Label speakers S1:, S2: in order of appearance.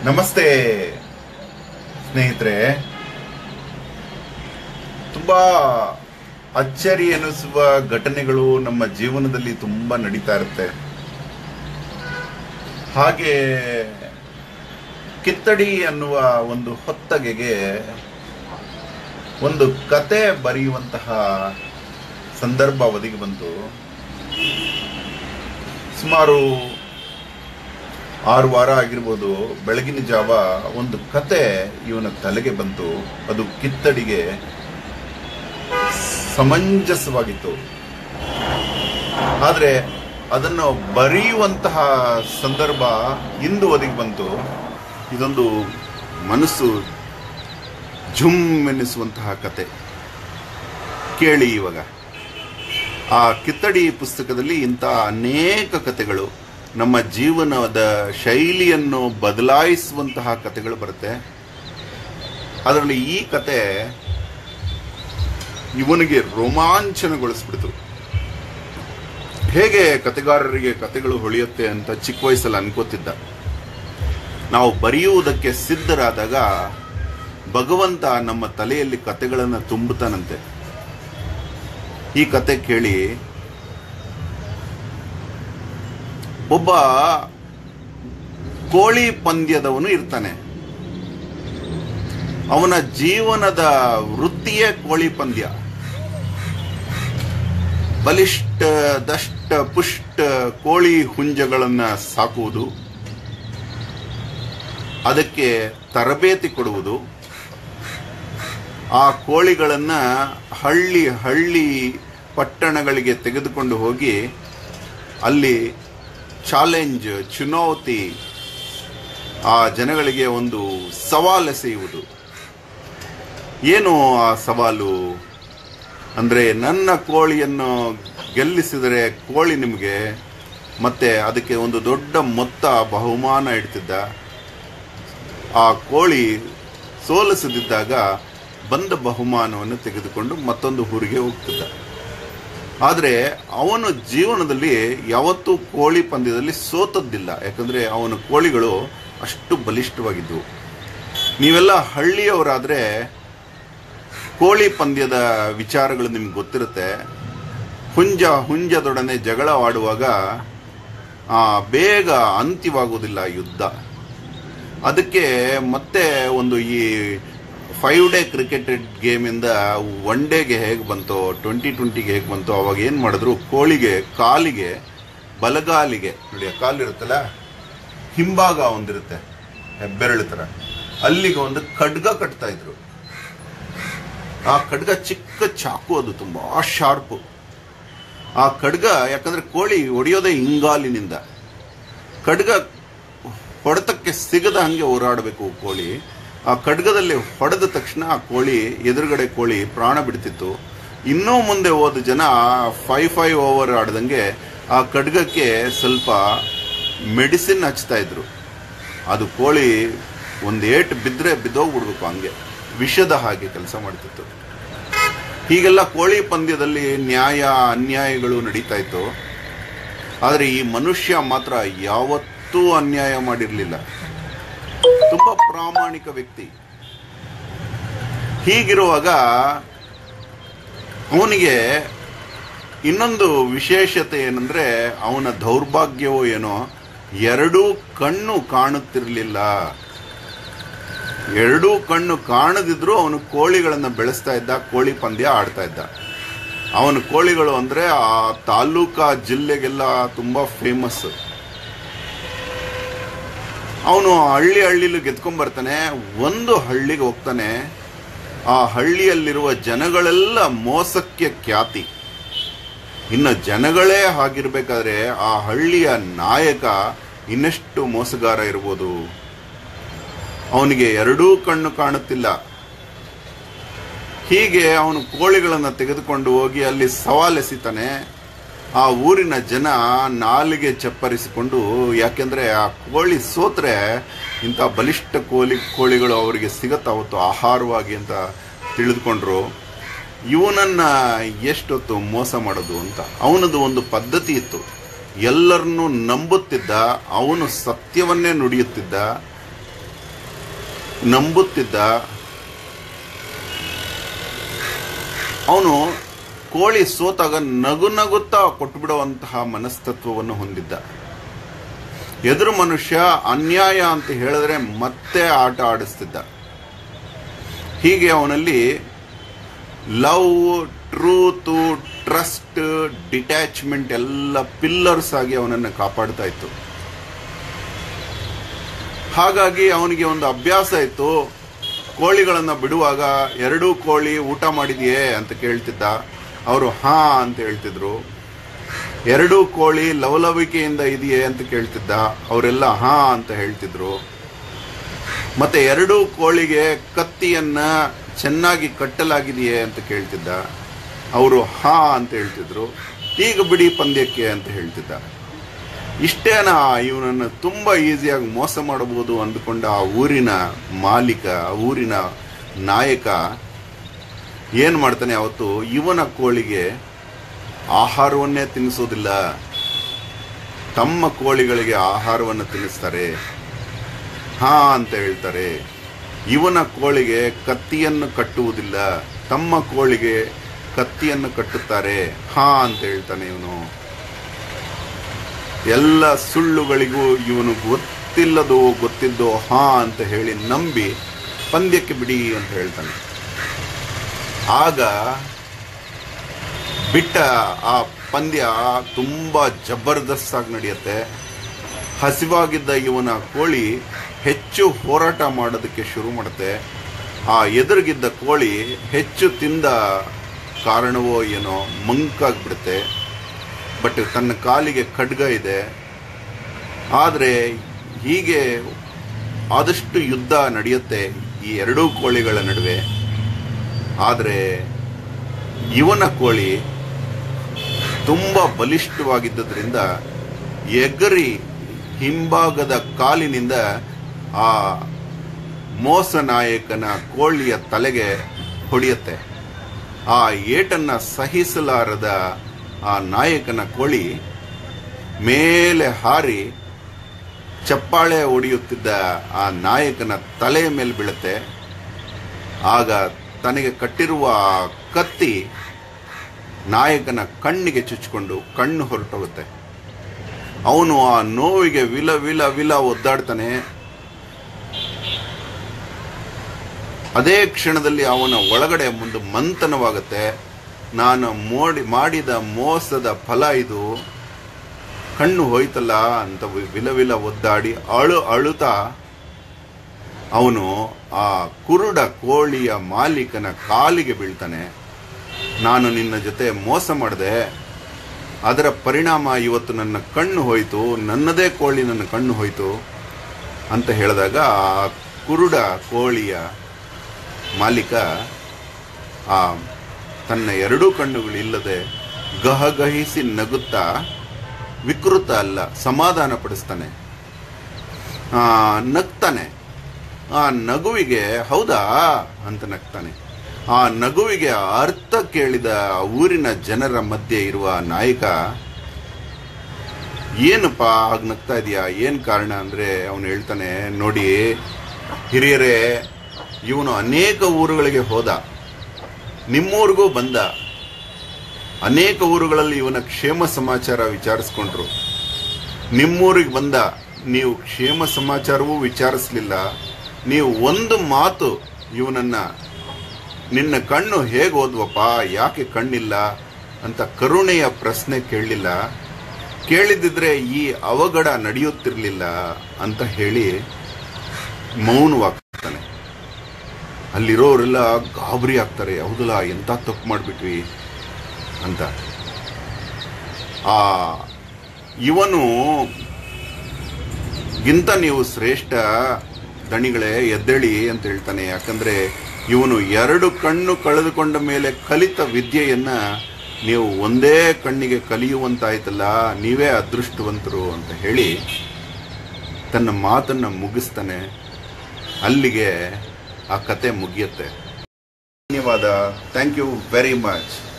S1: ನಮಸ್ತೆ ಸ್ನೇಹಿತರೆ ತುಂಬಾ ಅಚ್ಚರಿ ಎನಿಸುವ ಘಟನೆಗಳು ನಮ್ಮ ಜೀವನದಲ್ಲಿ ತುಂಬಾ ನಡೀತಾ ಇರುತ್ತೆ ಹಾಗೆ ಕಿತ್ತಡಿ ಅನ್ನುವ ಒಂದು ಹೊತ್ತಗೆಗೆ ಒಂದು ಕತೆ ಬರೆಯುವಂತಹ ಸಂದರ್ಭ ಒದಗಿ ಬಂತು ಸುಮಾರು ಆರು ವಾರ ಆಗಿರ್ಬೋದು ಬೆಳಗಿನ ಜಾವ ಒಂದು ಕತೆ ಇವನ ತಲೆಗೆ ಬಂತು ಅದು ಕಿತ್ತಡಿಗೆ ಸಮಂಜಸವಾಗಿತ್ತು ಆದರೆ ಅದನ್ನು ಬರೆಯುವಂತಹ ಸಂದರ್ಭ ಇಂದು ಒದಗಿ ಬಂತು ಇದೊಂದು ಮನಸ್ಸು ಝುಮ್ ಎನ್ನಿಸುವಂತಹ ಕತೆ ಕೇಳಿ ಇವಾಗ ಆ ಕಿತ್ತಡಿ ಪುಸ್ತಕದಲ್ಲಿ ಇಂಥ ಅನೇಕ ಕತೆಗಳು ನಮ್ಮ ಜೀವನದ ಶೈಲಿಯನ್ನು ಬದಲಾಯಿಸುವಂತಹ ಕತೆಗಳು ಬರುತ್ತೆ ಅದರಲ್ಲಿ ಈ ಕತೆ ಇವನಿಗೆ ರೋಮಾಂಚನಗೊಳಿಸ್ಬಿಡ್ತು ಹೇಗೆ ಕತೆಗಾರರಿಗೆ ಕತೆಗಳು ಹೊಳೆಯುತ್ತೆ ಅಂತ ಚಿಕ್ಕ ವಯಸ್ಸಲ್ಲಿ ಅನ್ಕೋತಿದ್ದ ನಾವು ಬರೆಯುವುದಕ್ಕೆ ಸಿದ್ಧರಾದಾಗ ಭಗವಂತ ನಮ್ಮ ತಲೆಯಲ್ಲಿ ಕತೆಗಳನ್ನು ತುಂಬುತ್ತಾನಂತೆ ಈ ಕತೆ ಕೇಳಿ ಒಬ್ಬ ಕೋಳಿ ಪಂದ್ಯದವನು ಇರ್ತಾನೆ ಅವನ ಜೀವನದ ವೃತ್ತಿಯೇ ಕೋಳಿ ಪಂದ್ಯ ಬಲಿಷ್ಠ ದಷ್ಟ ಪುಷ್ಟ ಕೋಳಿ ಹುಂಜಗಳನ್ನ ಸಾಕುವುದು ಅದಕ್ಕೆ ತರಬೇತಿ ಕೊಡುವುದು ಆ ಕೋಳಿಗಳನ್ನ ಹಳ್ಳಿ ಹಳ್ಳಿ ಪಟ್ಟಣಗಳಿಗೆ ತೆಗೆದುಕೊಂಡು ಹೋಗಿ ಅಲ್ಲಿ ಚಾಲೆಂಜ್ ಚುನೌತಿ ಆ ಜನಗಳಿಗೆ ಒಂದು ಸವಾಲೆಸೆಯುವುದು ಏನು ಆ ಸವಾಲು ಅಂದರೆ ನನ್ನ ಕೋಳಿಯನ್ನು ಗೆಲ್ಲಿಸಿದರೆ ಕೋಳಿ ನಿಮಗೆ ಮತ್ತೆ ಅದಕ್ಕೆ ಒಂದು ದೊಡ್ಡ ಮೊತ್ತ ಬಹುಮಾನ ಇಡ್ತಿದ್ದ ಆ ಕೋಳಿ ಸೋಲಿಸದಿದ್ದಾಗ ಬಂದ ಬಹುಮಾನವನ್ನು ತೆಗೆದುಕೊಂಡು ಮತ್ತೊಂದು ಊರಿಗೆ ಹೋಗ್ತಿದ್ದ ಆದರೆ ಅವನ ಜೀವನದಲ್ಲಿ ಯಾವತ್ತೂ ಕೋಳಿ ಪಂದ್ಯದಲ್ಲಿ ಸೋತದ್ದಿಲ್ಲ ಯಾಕಂದರೆ ಅವನ ಕೋಳಿಗಳು ಅಷ್ಟು ಬಲಿಷ್ಠವಾಗಿದ್ದವು ನೀವೆಲ್ಲ ಹಳ್ಳಿಯವರಾದರೆ ಕೋಳಿ ಪಂದ್ಯದ ವಿಚಾರಗಳು ನಿಮ್ಗೆ ಗೊತ್ತಿರುತ್ತೆ ಹುಂಜ ಹುಂಜದೊಡನೆ ಜಗಳವಾಡುವಾಗ ಆ, ಬೇಗ ಅಂತ್ಯವಾಗುವುದಿಲ್ಲ ಯುದ್ಧ ಅದಕ್ಕೆ ಮತ್ತೆ ಒಂದು ಈ ಫೈವ್ ಡೇ ಕ್ರಿಕೆಟ್ ಗೇಮಿಂದ ಒನ್ ಡೇಗೆ ಹೇಗೆ ಬಂತೋ ಟ್ವೆಂಟಿ ಟ್ವೆಂಟಿಗೆ ಹೇಗೆ ಬಂತೋ ಅವಾಗ ಏನು ಮಾಡಿದ್ರು ಕೋಳಿಗೆ ಕಾಲಿಗೆ ಬಲಗಾಲಿಗೆ ನೋಡಿ ಆ ಕಾಲಿರುತ್ತಲ್ಲ ಹಿಂಭಾಗ ಒಂದಿರುತ್ತೆ ಹೆಬ್ಬೆರಳು ಥರ ಅಲ್ಲಿಗೆ ಒಂದು ಖಡ್ಗ ಕಟ್ತಾ ಇದ್ರು ಆ ಖಡ್ಗ ಚಿಕ್ಕ ಚಾಕು ಅದು ತುಂಬಾ ಶಾರ್ಪು ಆ ಖಡ್ಗ ಯಾಕಂದ್ರೆ ಕೋಳಿ ಹೊಡೆಯೋದೇ ಇಂಗಾಲಿನಿಂದ ಖಡ್ಗ ಹೊಡೆತಕ್ಕೆ ಸಿಗದ ಹಂಗೆ ಹೋರಾಡಬೇಕು ಕೋಳಿ ಆ ಖಡ್ಗದಲ್ಲಿ ಹೊಡೆದ ತಕ್ಷಣ ಆ ಕೋಳಿ ಎದುರುಗಡೆ ಕೋಳಿ ಪ್ರಾಣ ಬಿಡ್ತಿತ್ತು ಇನ್ನೂ ಮುಂದೆ ಹೋದ ಜನ ಫೈವ್ ಫೈವ್ ಓವರ್ ಆಡ್ದಂಗೆ ಆ ಖಡ್ಗಕ್ಕೆ ಸ್ವಲ್ಪ ಮೆಡಿಸಿನ್ ಹಚ್ತಾ ಇದ್ರು ಅದು ಕೋಳಿ ಒಂದು ಏಟ್ ಬಿದ್ದರೆ ಬಿದ್ದೋಗ್ಬಿಡ್ಬೇಕು ಹಂಗೆ ವಿಷದ ಹಾಗೆ ಕೆಲಸ ಮಾಡ್ತಿತ್ತು ಹೀಗೆಲ್ಲ ಕೋಳಿ ಪಂದ್ಯದಲ್ಲಿ ನ್ಯಾಯ ಅನ್ಯಾಯಗಳು ನಡೀತಾ ಇತ್ತು ಆದರೆ ಈ ಮನುಷ್ಯ ಮಾತ್ರ ಯಾವತ್ತೂ ಅನ್ಯಾಯ ಮಾಡಿರಲಿಲ್ಲ ತುಂಬಾ ಪ್ರಾಮಾಣಿಕ ವ್ಯಕ್ತಿ ಹೀಗಿರುವಾಗ ಅವನಿಗೆ ಇನ್ನೊಂದು ವಿಶೇಷತೆ ಏನಂದ್ರೆ ಅವನ ದೌರ್ಭಾಗ್ಯವೋ ಏನೋ ಎರಡೂ ಕಣ್ಣು ಕಾಣುತ್ತಿರಲಿಲ್ಲ ಎರಡೂ ಕಣ್ಣು ಕಾಣದಿದ್ರು ಅವನು ಕೋಳಿಗಳನ್ನ ಬೆಳೆಸ್ತಾ ಇದ್ದ ಕೋಳಿ ಪಂದ್ಯ ಆಡ್ತಾ ಇದ್ದ ಅವನ ಕೋಳಿಗಳು ಅಂದ್ರೆ ಆ ತಾಲೂಕಾ ಜಿಲ್ಲೆಗೆಲ್ಲ ತುಂಬಾ ಫೇಮಸ್ ಅವನು ಹಳ್ಳಿ ಹಳ್ಳಿಲು ಗೆದ್ಕೊಂಡ್ ಬರ್ತಾನೆ ಒಂದು ಹಳ್ಳಿಗೆ ಹೋಗ್ತಾನೆ ಆ ಹಳ್ಳಿಯಲ್ಲಿರುವ ಜನಗಳೆಲ್ಲ ಮೋಸಕ್ಕೆ ಖ್ಯಾತಿ ಇನ್ನು ಜನಗಳೇ ಹಾಗಿರ್ಬೇಕಾದ್ರೆ ಆ ಹಳ್ಳಿಯ ನಾಯಕ ಇನ್ನೆಷ್ಟು ಮೋಸಗಾರ ಇರ್ಬೋದು ಅವನಿಗೆ ಎರಡೂ ಕಣ್ಣು ಕಾಣುತ್ತಿಲ್ಲ ಹೀಗೆ ಅವನು ಕೋಳಿಗಳನ್ನು ತೆಗೆದುಕೊಂಡು ಹೋಗಿ ಅಲ್ಲಿ ಸವಾಲೆಸಿತಾನೆ ಆ ಊರಿನ ಜನ ನಾಲಿಗೆ ಚಪ್ಪರಿಸಿಕೊಂಡು ಯಾಕೆಂದ್ರೆ ಆ ಕೋಳಿ ಸೋತ್ರೆ ಇಂಥ ಬಲಿಷ್ಠ ಕೋಳಿ ಕೋಳಿಗಳು ಅವರಿಗೆ ಸಿಗತ್ತಾವತ್ತು ಆಹಾರವಾಗಿ ಅಂತ ತಿಳಿದುಕೊಂಡ್ರು ಇವನನ್ನ ಎಷ್ಟೊತ್ತು ಮೋಸ ಮಾಡೋದು ಅಂತ ಅವನದು ಒಂದು ಪದ್ಧತಿ ಇತ್ತು ಎಲ್ಲರನ್ನೂ ನಂಬುತ್ತಿದ್ದ ಅವನು ಸತ್ಯವನ್ನೇ ನುಡಿಯುತ್ತಿದ್ದ ನಂಬುತ್ತಿದ್ದ ಅವನು ಕೋಳಿ ಸೋತಾಗ ನಗು ನಗುತ್ತಾ ಕೊಟ್ಟುಬಿಡುವಂತಹ ಮನಸ್ತತ್ವವನ್ನು ಹೊಂದಿದ್ದ ಎದುರು ಮನುಷ್ಯ ಅನ್ಯಾಯ ಅಂತ ಹೇಳಿದ್ರೆ ಮತ್ತೆ ಆಟ ಆಡಿಸ್ತಿದ್ದ ಹೀಗೆ ಅವನಲ್ಲಿ ಲವ್ ಟ್ರೂತು ಟ್ರಸ್ಟ್ ಡಿಟ್ಯಾಚ್ಮೆಂಟ್ ಎಲ್ಲ ಪಿಲ್ಲರ್ಸ್ ಆಗಿ ಅವನನ್ನು ಕಾಪಾಡ್ತಾ ಇತ್ತು ಹಾಗಾಗಿ ಅವನಿಗೆ ಒಂದು ಅಭ್ಯಾಸ ಇತ್ತು ಕೋಳಿಗಳನ್ನು ಬಿಡುವಾಗ ಎರಡೂ ಕೋಳಿ ಊಟ ಮಾಡಿದೆಯೇ ಅಂತ ಕೇಳ್ತಿದ್ದ ಅವರು ಹಾ ಅಂತ ಹೇಳ್ತಿದ್ರು ಎರಡೂ ಕೋಳಿ ಲವಲವಿಕೆಯಿಂದ ಇದೆಯೇ ಅಂತ ಕೇಳ್ತಿದ್ದ ಅವರೆಲ್ಲ ಹಾ ಅಂತ ಹೇಳ್ತಿದ್ರು ಮತ್ತೆ ಎರಡೂ ಕೋಳಿಗೆ ಕತ್ತಿಯನ್ನ ಚೆನ್ನಾಗಿ ಕಟ್ಟಲಾಗಿದೆಯೇ ಅಂತ ಕೇಳ್ತಿದ್ದ ಅವರು ಹಾ ಅಂತ ಹೇಳ್ತಿದ್ರು ಈಗ ಬಿಡಿ ಪಂದ್ಯಕ್ಕೆ ಅಂತ ಹೇಳ್ತಿದ್ದ ಇಷ್ಟೇನಾ ಇವನನ್ನು ತುಂಬಾ ಈಸಿಯಾಗಿ ಮೋಸ ಮಾಡಬಹುದು ಅಂದುಕೊಂಡ ಆ ಊರಿನ ಮಾಲೀಕ ಆ ಊರಿನ ನಾಯಕ ಏನ್ ಮಾಡ್ತಾನೆ ಅವತ್ತು ಇವನ ಕೋಳಿಗೆ ಆಹಾರವನ್ನೇ ತಿನ್ನಿಸೋದಿಲ್ಲ ತಮ್ಮ ಕೋಳಿಗಳಿಗೆ ಆಹಾರವನ್ನು ತಿನ್ನಿಸ್ತಾರೆ ಹಾ ಅಂತ ಹೇಳ್ತಾರೆ ಇವನ ಕೋಳಿಗೆ ಕತ್ತಿಯನ್ನು ಕಟ್ಟುವುದಿಲ್ಲ ತಮ್ಮ ಕೋಳಿಗೆ ಕತ್ತಿಯನ್ನು ಕಟ್ಟುತ್ತಾರೆ ಹಾ ಅಂತ ಹೇಳ್ತಾನೆ ಇವನು ಎಲ್ಲ ಸುಳ್ಳುಗಳಿಗೂ ಇವನು ಗೊತ್ತಿಲ್ಲದೋ ಗೊತ್ತಿದ್ದೋ ಹಾ ಅಂತ ಹೇಳಿ ನಂಬಿ ಪಂದ್ಯಕ್ಕೆ ಬಿಡಿ ಅಂತ ಹೇಳ್ತಾನೆ ಆಗ ಬಿಟ್ಟ ಆ ಪಂದ್ಯ ತುಂಬಾ ಜಬರ್ದಸ್ತ್ ಆಗಿ ನಡೆಯುತ್ತೆ ಹಸಿವಾಗಿದ್ದ ಇವನ ಕೋಳಿ ಹೆಚ್ಚು ಹೋರಾಟ ಮಾಡೋದಕ್ಕೆ ಶುರು ಮಾಡುತ್ತೆ ಆ ಎದುರಿಗಿದ್ದ ಕೋಳಿ ಹೆಚ್ಚು ತಿಂದ ಕಾರಣವೋ ಏನೋ ಮಂಕಾಗ್ಬಿಡುತ್ತೆ ಬಟ್ ತನ್ನ ಕಾಲಿಗೆ ಖಡ್ಗ ಇದೆ ಆದರೆ ಹೀಗೆ ಆದಷ್ಟು ಯುದ್ಧ ನಡೆಯುತ್ತೆ ಈ ಎರಡೂ ಕೋಳಿಗಳ ನಡುವೆ ಆದರೆ ಇವನ ಕೋಳಿ ತುಂಬ ಬಲಿಷ್ಠವಾಗಿದ್ದರಿಂದ ಎಗರಿ ಹಿಂಭಾಗದ ಕಾಲಿನಿಂದ ಆ ಮೋಸ ನಾಯಕನ ಕೋಳಿಯ ತಲೆಗೆ ಹೊಡೆಯುತ್ತೆ ಆ ಏಟನ್ನ ಸಹಿಸಲಾರದ ಆ ನಾಯಕನ ಕೋಳಿ ಮೇಲೆ ಹಾರಿ ಚಪ್ಪಾಳೆ ಹೊಡೆಯುತ್ತಿದ್ದ ಆ ನಾಯಕನ ತಲೆಯ ಮೇಲೆ ಬೀಳುತ್ತೆ ಆಗ ತನಗೆ ಕಟ್ಟಿರುವ ಆ ಕತ್ತಿ ನಾಯಕನ ಕಣ್ಣಿಗೆ ಚುಚ್ಚಿಕೊಂಡು ಕಣ್ಣು ಹೊರಟೋಗುತ್ತೆ ಅವನು ಆ ನೋವಿಗೆ ವಿಲ ವಿಲ ವಿಲ ಒದ್ದಾಡ್ತಾನೆ ಅದೇ ಕ್ಷಣದಲ್ಲಿ ಅವನ ಒಳಗಡೆ ಒಂದು ಮಂಥನವಾಗುತ್ತೆ ನಾನು ಮೋಡಿ ಮಾಡಿದ ಮೋಸದ ಫಲ ಇದು ಕಣ್ಣು ಹೋಯ್ತಲ್ಲ ಅಂತ ವಿ- ವಿಲ ವಿಲ ಒದ್ದಾಡಿ ಅಳು ಅಳುತ್ತಾ ಅವನು ಆ ಕುರುಡ ಕೋಳಿಯ ಮಾಲೀಕನ ಕಾಲಿಗೆ ಬೀಳ್ತಾನೆ ನಾನು ನಿನ್ನ ಜೊತೆ ಮೋಸ ಮಾಡಿದೆ ಅದರ ಪರಿಣಾಮ ಇವತ್ತು ನನ್ನ ಕಣ್ಣು ಹೋಯಿತು ನನ್ನದೇ ಕೋಳಿ ನನ್ನ ಕಣ್ಣು ಹೋಯಿತು ಅಂತ ಹೇಳಿದಾಗ ಆ ಕುರುಡ ಕೋಳಿಯ ಮಾಲೀಕ ಆ ತನ್ನ ಎರಡೂ ಕಣ್ಣುಗಳಿಲ್ಲದೆ ಗಹಗಹಿಸಿ ನಗುತ್ತಾ ವಿಕೃತ ಅಲ್ಲ ಸಮಾಧಾನ ಪಡಿಸ್ತಾನೆ ಆ, ನಗ್ತಾನೆ ಆ ನಗುವಿಗೆ ಹೌದಾ ಅಂತ ನಗ್ತಾನೆ ಆ ನಗುವಿಗೆ ಅರ್ಥ ಕೇಳಿದ ಆ ಊರಿನ ಜನರ ಮಧ್ಯೆ ಇರುವ ನಾಯಕ ಏನಪ್ಪ ಹಾಗೆ ನಗ್ತಾ ಇದೀಯಾ ಏನ್ ಕಾರಣ ಅಂದ್ರೆ ಅವನು ಹೇಳ್ತಾನೆ ನೋಡಿ ಹಿರಿಯರೇ ಇವನು ಅನೇಕ ಊರುಗಳಿಗೆ ಹೋದ ನಿಮ್ಮೂರಿಗೂ ಬಂದ ಅನೇಕ ಊರುಗಳಲ್ಲಿ ಇವನ ಕ್ಷೇಮ ಸಮಾಚಾರ ವಿಚಾರಿಸ್ಕೊಂಡ್ರು ನಿಮ್ಮೂರಿಗೆ ಬಂದ ನೀವು ಕ್ಷೇಮ ಸಮಾಚಾರವೂ ವಿಚಾರಿಸಲಿಲ್ಲ ನೀವು ಒಂದು ಮಾತು ಇವನನ್ನ ನಿನ್ನ ಕಣ್ಣು ಹೇಗೆ ಹೋದ್ವಪ್ಪ ಯಾಕೆ ಕಣ್ಣಿಲ್ಲ ಅಂತ ಕರುಣೆಯ ಪ್ರಶ್ನೆ ಕೇಳಲಿಲ್ಲ ಕೇಳಿದಿದ್ರೆ ಈ ಅವಘಡ ನಡೆಯುತ್ತಿರಲಿಲ್ಲ ಅಂತ ಹೇಳಿ ಮೌನವಾಗ್ತಾನೆ ಅಲ್ಲಿರೋರೆಲ್ಲ ಗಾಬರಿ ಆಗ್ತಾರೆ ಹೌದಲ್ಲ ಎಂತ ತಪ್ಪು ಮಾಡಿಬಿಟ್ವಿ ಅಂತ ಆ ಇವನು ಗಿಂತ ನೀವು ಶ್ರೇಷ್ಠ ದಣಿಗಳೇ ಎದ್ದೇಳಿ ಅಂತ ಹೇಳ್ತಾನೆ ಯಾಕಂದ್ರೆ ಇವನು ಎರಡು ಕಣ್ಣು ಕಳೆದುಕೊಂಡ ಮೇಲೆ ಕಲಿತ ವಿದ್ಯೆಯನ್ನ ನೀವು ಒಂದೇ ಕಣ್ಣಿಗೆ ಕಲಿಯುವಂತಾಯ್ತಲ್ಲ ನೀವೇ ಅದೃಷ್ಟವಂತರು ಅಂತ ಹೇಳಿ ತನ್ನ ಮಾತನ್ನ ಮುಗಿಸ್ತಾನೆ ಅಲ್ಲಿಗೆ ಆ ಕತೆ ಮುಗಿಯುತ್ತೆ ಧನ್ಯವಾದ ಥ್ಯಾಂಕ್ ಯು ವೆರಿ ಮಚ್